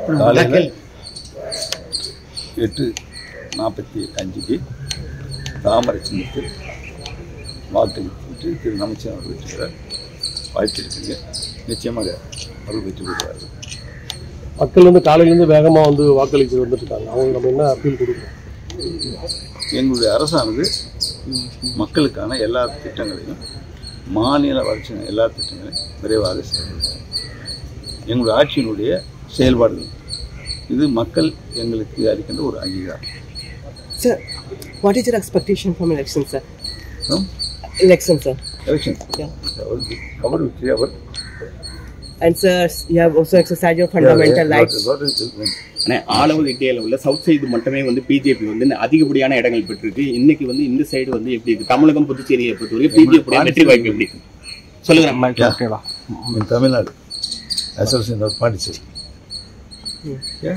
காலையில் எட்டு நாற்பத்தி அஞ்சுக்கு தாமரை சின்னத்தில் வாக்களித்து திரு நமச்சிவாயம் அவர்கள் வெற்றி பெற வாய்ப்பு இருக்குங்க நிச்சயமாக அவர்கள் வெற்றி பெறுவார்கள் மக்கள் வந்து காலையிலேருந்து வேகமாக வந்து வாக்களிச்சு வந்துட்டு இருக்காங்க அவங்க நம்ம என்ன அப்பீல் கொடுக்குறோம் எங்களுடைய அரசானது மக்களுக்கான எல்லா திட்டங்களையும் மாநில வளர்ச்சி எல்லா திட்டங்களையும் விரைவாக செயல்படுத்தும் எங்களுடைய ஆட்சியினுடைய செயல்பாடுகள் இது மக்கள் எங்களுக்கு அளிக்கின்ற ஒரு அங்கீகாரம் Sir, what is your expectation from election, sir? No? Election, sir. Election Yeah. அவர் அவர் வெற்றி அவர் And sir, you have also exercised your fundamental rights. ஆனா ஆல் ஓவர் இந்தியாவில் உள்ள சவுத் சைடு மட்டுமே வந்து பிஜேபி வந்து அதிகப்படியான இடங்கள் பெற்றிருக்கு இன்னைக்கு வந்து இந்த சைடு வந்து எப்படி இருக்கு தமிழகம் புதுச்சேரியை பொறுத்தவரைக்கும் பிஜேபி வெற்றி வாய்ப்பு எப்படி இருக்கு சொல்லுங்க in Tamil Nadu, as well as in our Pondicherry.